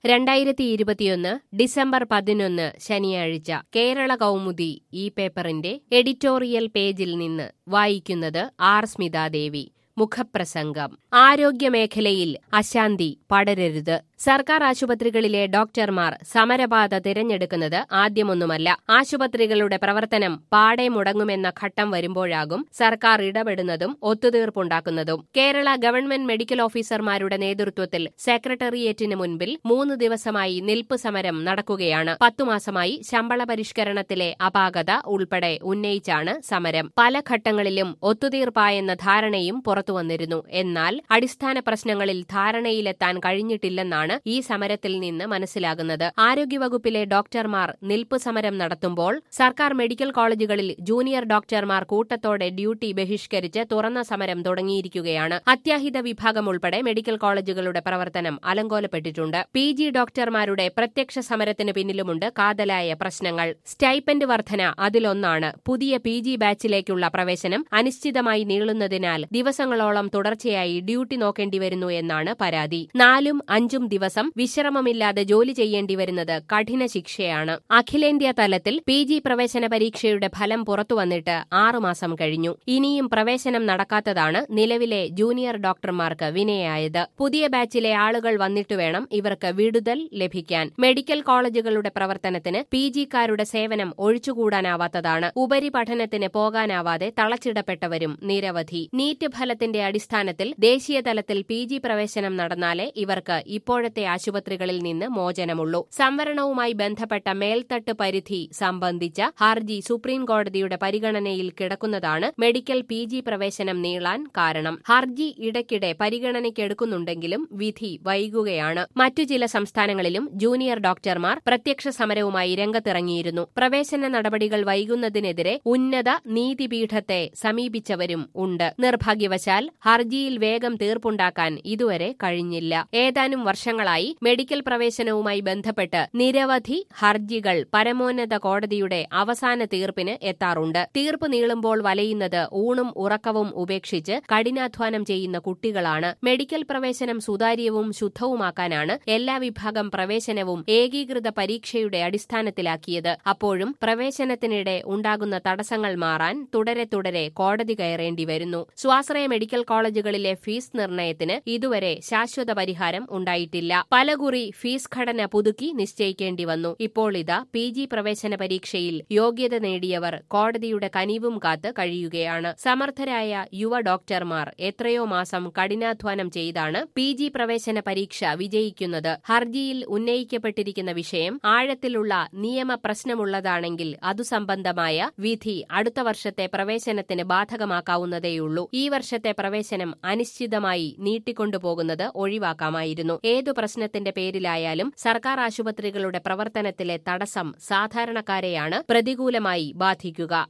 രണ്ടായിരത്തി ഇരുപത്തിയൊന്ന് ഡിസംബർ പതിനൊന്ന് ശനിയാഴ്ച കേരള കൗമുദി ഈ പേപ്പറിന്റെ എഡിറ്റോറിയൽ പേജിൽ നിന്ന് വായിക്കുന്നത് ആർ സ്മിതാദേവി മുഖപ്രസംഗം ആരോഗ്യമേഖലയിൽ അശാന്തി പടരരുത് സർക്കാർ ആശുപത്രികളിലെ ഡോക്ടർമാർ സമരപാത തിരഞ്ഞെടുക്കുന്നത് ആദ്യമൊന്നുമല്ല ആശുപത്രികളുടെ പ്രവർത്തനം പാടെ മുടങ്ങുമെന്ന ഘട്ടം വരുമ്പോഴാകും സർക്കാർ ഇടപെടുന്നതും ഒത്തുതീർപ്പുണ്ടാക്കുന്നതും കേരള ഗവൺമെന്റ് മെഡിക്കൽ ഓഫീസർമാരുടെ നേതൃത്വത്തിൽ സെക്രട്ടേറിയറ്റിന് മുൻപിൽ മൂന്ന് ദിവസമായി നിൽപ്പ് സമരം നടക്കുകയാണ് പത്തുമാസമായി ശമ്പള പരിഷ്കരണത്തിലെ അപാകത ഉൾപ്പെടെ ഉന്നയിച്ചാണ് സമരം പല ഘട്ടങ്ങളിലും ഒത്തുതീർപ്പായെന്ന ധാരണയും പുറത്തുവന്നിരുന്നു എന്നാൽ അടിസ്ഥാന പ്രശ്നങ്ങളിൽ ധാരണയിലെത്താൻ കഴിഞ്ഞിട്ടില്ലെന്നാണ് ഈ സമരത്തിൽ നിന്ന് മനസ്സിലാകുന്നത് ആരോഗ്യവകുപ്പിലെ ഡോക്ടർമാർ നിൽപ്പ് സമരം നടത്തുമ്പോൾ സർക്കാർ മെഡിക്കൽ കോളേജുകളിൽ ജൂനിയർ ഡോക്ടർമാർ കൂട്ടത്തോടെ ഡ്യൂട്ടി ബഹിഷ്കരിച്ച് തുറന്ന സമരം തുടങ്ങിയിരിക്കുകയാണ് അത്യാഹിത വിഭാഗം ഉൾപ്പെടെ മെഡിക്കൽ കോളേജുകളുടെ പ്രവർത്തനം അലങ്കോലപ്പെട്ടിട്ടുണ്ട് പി ജി ഡോക്ടർമാരുടെ പ്രത്യക്ഷ സമരത്തിന് പിന്നിലുമുണ്ട് കാതലായ പ്രശ്നങ്ങൾ സ്റ്റൈപ്പൻഡ് വർധന അതിലൊന്നാണ് പുതിയ പി ജി ബാച്ചിലേക്കുള്ള പ്രവേശനം അനിശ്ചിതമായി നീളുന്നതിനാൽ ദിവസങ്ങളോളം തുടർച്ചയായി ഡ്യൂട്ടി നോക്കേണ്ടി വരുന്നു എന്നാണ് പരാതി നാലും അഞ്ചും ദിവസം വിശ്രമമില്ലാതെ ജോലി ചെയ്യേണ്ടി വരുന്നത് കഠിന ശിക്ഷയാണ് അഖിലേന്ത്യാ തലത്തിൽ പി ജി പ്രവേശന പരീക്ഷയുടെ ഫലം പുറത്തുവന്നിട്ട് ആറുമാസം കഴിഞ്ഞു ഇനിയും പ്രവേശനം നടക്കാത്തതാണ് നിലവിലെ ജൂനിയർ ഡോക്ടർമാർക്ക് വിനയായത് പുതിയ ബാച്ചിലെ ആളുകൾ വന്നിട്ട് വേണം ഇവർക്ക് വിടുതൽ ലഭിക്കാൻ മെഡിക്കൽ കോളേജുകളുടെ പ്രവർത്തനത്തിന് പി ജിക്കാരുടെ സേവനം ഒഴിച്ചുകൂടാനാവാത്തതാണ് ഉപരിപഠനത്തിന് പോകാനാവാതെ തളച്ചിടപ്പെട്ടവരും നിരവധി നീറ്റ് ഫലത്തിന്റെ അടിസ്ഥാനത്തിൽ ദേശീയ തലത്തിൽ പി ജി പ്രവേശനം നടന്നാലേ ഇവർക്ക് ഇപ്പോഴത്തെ ആശുപത്രികളിൽ നിന്ന് മോചനമുള്ളൂ സംവരണവുമായി ബന്ധപ്പെട്ട മേൽത്തട്ട് പരിധി സംബന്ധിച്ച ഹർജി സുപ്രീം കോടതിയുടെ പരിഗണനയിൽ കിടക്കുന്നതാണ് മെഡിക്കൽ പി ജി പ്രവേശനം നീളാൻ കാരണം ഹർജി ഇടയ്ക്കിടെ പരിഗണനയ്ക്കെടുക്കുന്നുണ്ടെങ്കിലും വിധി വൈകുകയാണ് മറ്റു ചില സംസ്ഥാനങ്ങളിലും ജൂനിയർ ഡോക്ടർമാർ പ്രത്യക്ഷ സമരവുമായി രംഗത്തിറങ്ങിയിരുന്നു പ്രവേശന നടപടികൾ വൈകുന്നതിനെതിരെ ഉന്നത നീതിപീഠത്തെ സമീപിച്ചവരും ഉണ്ട് നിർഭാഗ്യവശാൽ ഹർജിയിൽ വേഗം തീർപ്പുണ്ടാക്കാൻ ഇതുവരെ കഴിഞ്ഞില്ല ഏതാനും വർഷങ്ങളായി മെഡിക്കൽ പ്രവേശനവുമായി ബന്ധപ്പെട്ട് നിരവധി ഹർജികൾ പരമോന്നത കോടതിയുടെ അവസാന തീർപ്പിന് എത്താറുണ്ട് തീർപ്പ് നീളുമ്പോൾ വലയുന്നത് ഊണും ഉറക്കവും ഉപേക്ഷിച്ച് കഠിനാധ്വാനം ചെയ്യുന്ന കുട്ടികളാണ് മെഡിക്കൽ പ്രവേശനം സുതാര്യവും ശുദ്ധവുമാക്കാനാണ് എല്ലാ വിഭാഗം പ്രവേശനവും ഏകീകൃത പരീക്ഷയുടെ അടിസ്ഥാനത്തിലാക്കിയത് അപ്പോഴും പ്രവേശനത്തിനിടെ ഉണ്ടാകുന്ന തടസ്സങ്ങൾ മാറാൻ തുടരെ തുടരെ കോടതി കയറേണ്ടി വരുന്നു സ്വാശ്രയ മെഡിക്കൽ കോളേജുകളിലെ ഫീസ് നിർണയത്തിന് ഇതുവരെ ശാശ്വത പരിഹാരം ഉണ്ടായിട്ടില്ല പലകുറി ഫീസ് ഘടന പുതുക്കി നിശ്ചയിക്കേണ്ടി വന്നു ഇപ്പോൾ ഇതാ പി ജി പ്രവേശന പരീക്ഷയിൽ യോഗ്യത നേടിയവർ കോടതിയുടെ കനിവും കാത്ത് കഴിയുകയാണ് സമർത്ഥരായ യുവ ഡോക്ടർമാർ എത്രയോ മാസം കഠിനാധ്വാനം ചെയ്താണ് പി ജി പ്രവേശന പരീക്ഷ വിജയിക്കുന്നത് ഹർജിയിൽ ഉന്നയിക്കപ്പെട്ടിരിക്കുന്ന വിഷയം ആഴത്തിലുള്ള നിയമ പ്രശ്നമുള്ളതാണെങ്കിൽ അതു സംബന്ധമായ വിധി അടുത്ത വർഷത്തെ പ്രവേശനത്തിന് ബാധകമാക്കാവുന്നതേയുള്ളൂ ഈ വർഷത്തെ പ്രവേശനം അനിശ്ചിതമായി നീട്ടിക്കൊണ്ടുപോകുന്നത് ഒഴിവാക്കാമായിരുന്നു ഏതു പ്രശ്നത്തിന്റെ പേരിലായാലും സർക്കാർ ആശുപത്രികളുടെ പ്രവർത്തനത്തിലെ തടസ്സം സാധാരണക്കാരെയാണ് പ്രതികൂലമായി ബാധിക്കുക